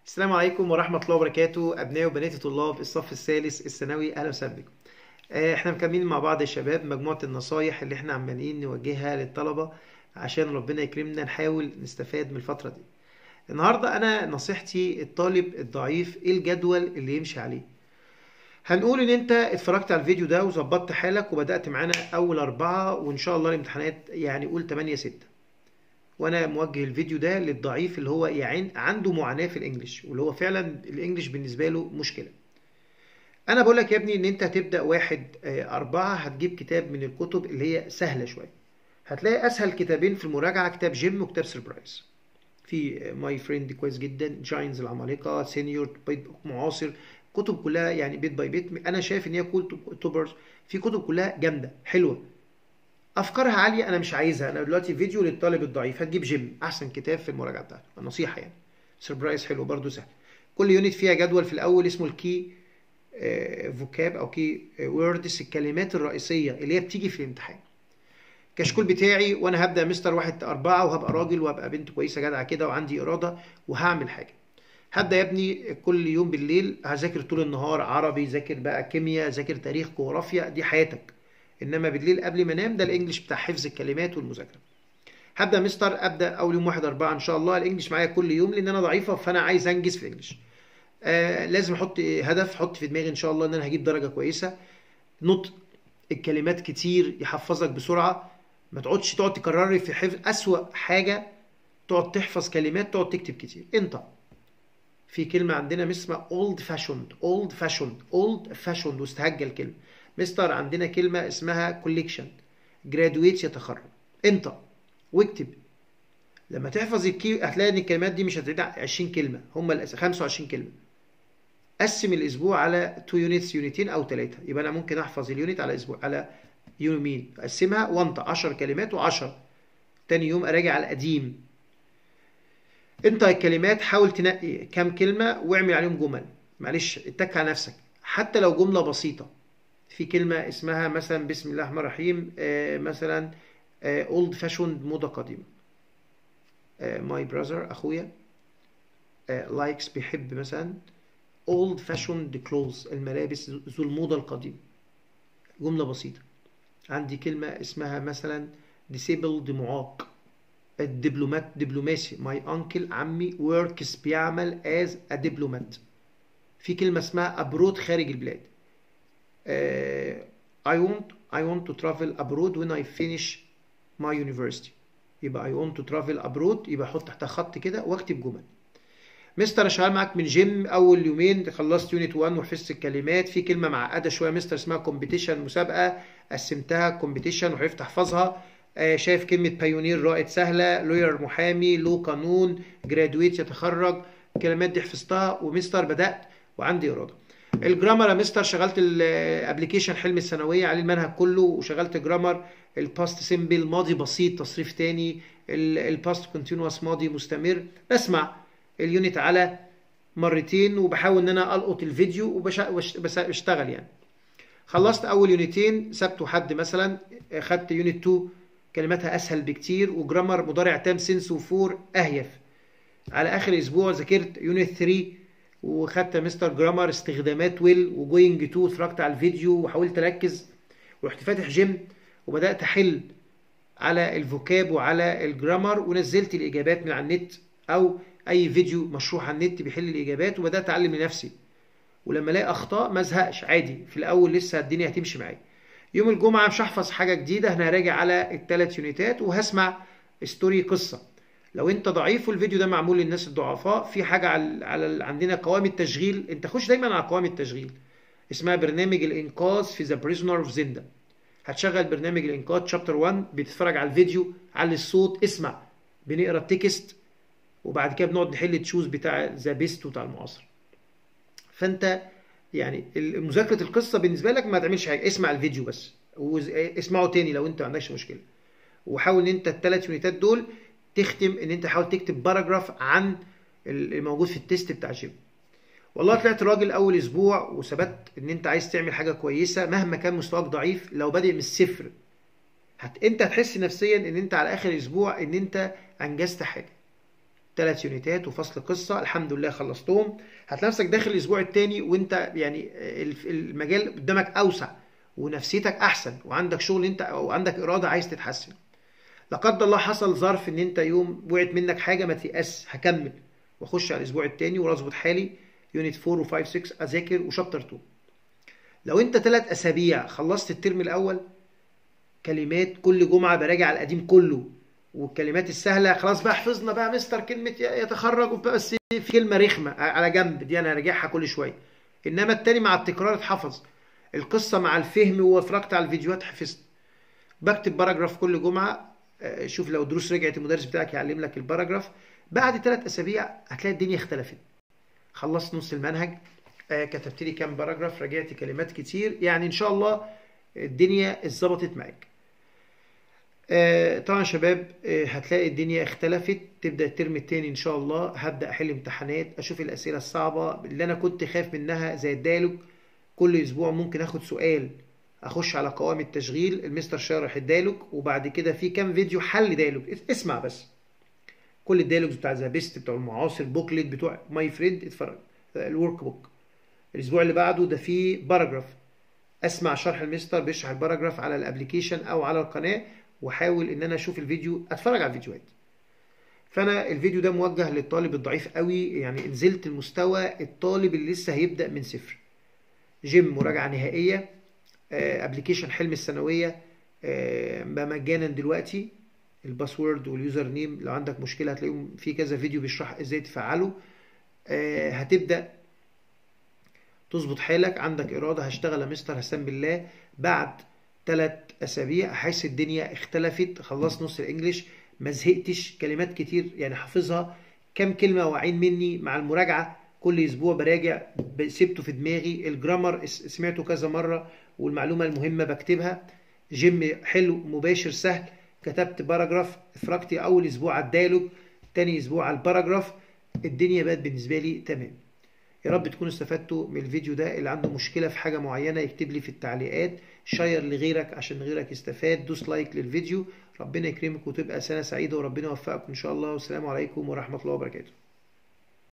السلام عليكم ورحمة الله وبركاته أبنائي وبناتي طلاب الصف الثالث الثانوي أهلا وسهلا بكم. آه، إحنا مكملين مع بعض يا شباب مجموعة النصايح اللي إحنا عمالين نوجهها للطلبة عشان ربنا يكرمنا نحاول نستفاد من الفترة دي. النهاردة أنا نصيحتي الطالب الضعيف إيه الجدول اللي يمشي عليه. هنقول إن أنت اتفرجت على الفيديو ده وظبطت حالك وبدأت معانا أول أربعة وإن شاء الله الامتحانات يعني قول 8 6. وانا موجه الفيديو ده للضعيف اللي هو يعني عنده معاناه في الانجليش واللي هو فعلا الانجليش بالنسبه له مشكله انا بقول لك يا ابني ان انت هتبدا واحد آه، اربعة هتجيب كتاب من الكتب اللي هي سهله شويه هتلاقي اسهل كتابين في المراجعه كتاب جيم وكتاب سربرايز في ماي فريند كويس جدا جاينز العمالقه سينيور بيت معاصر كتب كلها يعني بيت باي بيت انا شايف ان هي كتب في كتب كلها جامده حلوه افكارها عاليه انا مش عايزها انا دلوقتي فيديو للطالب الضعيف هتجيب جيم احسن كتاب في المراجعه بتاعته نصيحه يعني سربرايز حلو برضو سهل كل يونت فيها جدول في الاول اسمه الكي فوكاب او كي ووردز الكلمات الرئيسيه اللي هي بتيجي في الامتحان كشكول بتاعي وانا هبدا مستر واحد أربعة وهبقى راجل وهبقى بنت كويسه جدعه كده وعندي اراده وهعمل حاجه هبدا يا ابني كل يوم بالليل هذاكر طول النهار عربي ذاكر بقى كيمياء ذاكر تاريخ جغرافيا دي حياتك انما بالليل قبل ما انام ده الانجليش بتاع حفظ الكلمات والمذاكره هبدا مستر ابدا اول يوم واحد أربعة ان شاء الله الانجليش معايا كل يوم لان انا ضعيفه فانا عايز انجز في الانجليش آه لازم احط هدف احط في دماغي ان شاء الله ان انا هجيب درجه كويسه نطق الكلمات كتير يحفظك بسرعه ما تقعدش تقعد تكرري في حفظ اسوأ حاجه تقعد تحفظ كلمات تقعد تكتب كتير انت في كلمه عندنا اسمها اولد فاشوند اولد فاشوند اولد فاشوند واستهجى الكلمه مستر عندنا كلمة اسمها كوليكشن جرادويت يتخرج انت واكتب لما تحفظ الكي هتلاقي ان الكلمات دي مش هتعدي 20 كلمة هم الأس... 25 كلمة قسم الاسبوع على 2 يونتس يونتين او ثلاثة يبقى انا ممكن احفظ اليونت على اسبوع على يومين اقسمها وانت 10 كلمات و10 تاني يوم اراجع على القديم انت الكلمات حاول تنقي كام كلمة واعمل عليهم جمل معلش اتك على نفسك حتى لو جملة بسيطة في كلمة اسمها مثلا بسم الله الرحمن الرحيم آه مثلا اولد فاشوند موضة قديمة ماي براذر اخويا لايكس uh, بيحب مثلا اولد فاشوند كلوز الملابس ذو الموضة القديمة جملة بسيطة عندي كلمة اسمها مثلا disabled معاق الدبلومات دبلوماسي ماي انكل عمي works بيعمل as a diplomat في كلمة اسمها ابرود خارج البلاد uh, I want I want to travel abroad when I finish my university يبقى I want to travel abroad يبقى احط تحتها خط كده واكتب جمل مستر انا شغال معاك من جيم اول يومين خلصت يونت 1 وحفظت الكلمات في كلمه معقده شويه مستر اسمها كومبيتيشن مسابقه قسمتها كومبيتيشن وعرفت احفظها آه شايف كلمه بايونير رائد سهله لوير محامي لو قانون جرادويت يتخرج الكلمات دي حفظتها ومستر بدات وعندي اراده الجرامر يا مستر شغلت الابلكيشن حلم الثانويه عليه المنهج كله وشغلت جرامر الباست سيمبل ماضي بسيط تصريف تاني الباست كونتينوس ماضي مستمر بسمع اليونت على مرتين وبحاول ان انا القط الفيديو وبشتغل يعني خلصت اول يونتين سبت وحد مثلا خدت يونت 2 كلماتها اسهل بكتير وجرامر مضارع تام سنس وفور اهيف على اخر اسبوع ذاكرت يونت 3 وخدت مستر جرامر استخدامات ويل وجوينج تو اتفرجت على الفيديو وحاولت اركز ورحت فاتح جيم وبدات احل على الفوكاب وعلى الجرامر ونزلت الاجابات من على النت او اي فيديو مشروح على النت بيحل الاجابات وبدات اتعلم لنفسي ولما الاقي اخطاء ما ازهقش عادي في الاول لسه الدنيا هتمشي معايا يوم الجمعه مش هحفظ حاجه جديده انا هراجع على الثلاث يونيتات وهسمع ستوري قصه لو انت ضعيف والفيديو ده معمول للناس الضعفاء في حاجه على, على عندنا قوائم التشغيل انت خش دايما على قوائم التشغيل اسمها برنامج الانقاذ في ذا بريزنر اوف زندا هتشغل برنامج الانقاذ شابتر 1 بتتفرج على الفيديو على الصوت اسمع بنقرا التكست وبعد كده بنقعد نحل التشوز بتاع ذا بيست بتاع المعاصر فانت يعني مذاكره القصه بالنسبه لك ما تعملش حاجه اسمع الفيديو بس واسمعه تاني لو انت ما عندكش مشكله وحاول ان انت الثلاث يونيتات دول تختم ان انت حاول تكتب باراجراف عن الموجود في التيست بتاع جيم والله طلعت راجل اول اسبوع وثبت ان انت عايز تعمل حاجه كويسه مهما كان مستواك ضعيف لو بادئ من الصفر هت... انت هتحس نفسيا ان انت على اخر اسبوع ان انت انجزت حاجه ثلاث يونيتات وفصل قصه الحمد لله خلصتهم هتلاقي نفسك داخل الاسبوع الثاني وانت يعني المجال قدامك اوسع ونفسيتك احسن وعندك شغل انت او عندك اراده عايز تتحسن لا قدر الله حصل ظرف ان انت يوم وقعت منك حاجه ما تيأس هكمل واخش على الاسبوع الثاني واظبط حالي يونت 4 و5 6 اذاكر وشابتر 2 لو انت ثلاث اسابيع خلصت الترم الاول كلمات كل جمعه براجع القديم كله والكلمات السهله خلاص بقى حفظنا بقى مستر كلمه يتخرج بس في كلمه رخمه على جنب دي انا راجعها كل شويه انما التاني مع التكرار اتحفظ القصه مع الفهم واتفرجت على الفيديوهات حفظت بكتب باراجراف كل جمعه شوف لو دروس رجعت المدرس بتاعك يعلم لك الباراجراف بعد ثلاث اسابيع هتلاقي الدنيا اختلفت خلصت نص المنهج كتبت لي كام باراجراف راجعت كلمات كتير يعني ان شاء الله الدنيا اتظبطت معاك طبعا شباب هتلاقي الدنيا اختلفت تبدا الترم الثاني ان شاء الله هبدا احل امتحانات اشوف الاسئله الصعبه اللي انا كنت خايف منها زي الدالوج كل اسبوع ممكن اخد سؤال اخش على قوائم التشغيل المستر شارح الدالوج وبعد كده في كام فيديو حل دالوج اسمع بس كل الدالوجز بتاع ذا بيست بتوع المعاصر بوكلت بتوع ماي فريند اتفرج الورك بوك الاسبوع اللي بعده ده فيه باراجراف اسمع شرح المستر بيشرح الباراجراف على الابلكيشن او على القناه واحاول ان انا اشوف الفيديو اتفرج على الفيديوهات فانا الفيديو ده موجه للطالب الضعيف قوي يعني نزلت المستوى الطالب اللي لسه هيبدا من صفر جيم مراجعه نهائيه ابلكيشن حلم الثانويه مجانا دلوقتي الباسورد واليوزر نيم لو عندك مشكله هتلاقيهم في كذا فيديو بيشرح ازاي تفعله هتبدا تظبط حالك عندك اراده هشتغل يا مستر هسام بالله بعد ثلاث اسابيع احس الدنيا اختلفت خلصت نص الانجليش ما زهقتش كلمات كتير يعني حافظها كام كلمه واعين مني مع المراجعه كل اسبوع براجع سبته في دماغي الجرامر سمعته كذا مره والمعلومه المهمه بكتبها جيم حلو مباشر سهل كتبت باراجراف اتفرجت اول اسبوع على الديالوج تاني اسبوع على الباراجراف الدنيا بقت بالنسبه لي تمام يا رب تكونوا استفدتوا من الفيديو ده اللي عنده مشكله في حاجه معينه يكتب لي في التعليقات شير لغيرك عشان غيرك يستفاد دوس لايك للفيديو ربنا يكرمك وتبقى سنه سعيده وربنا يوفقك ان شاء الله والسلام عليكم ورحمه الله وبركاته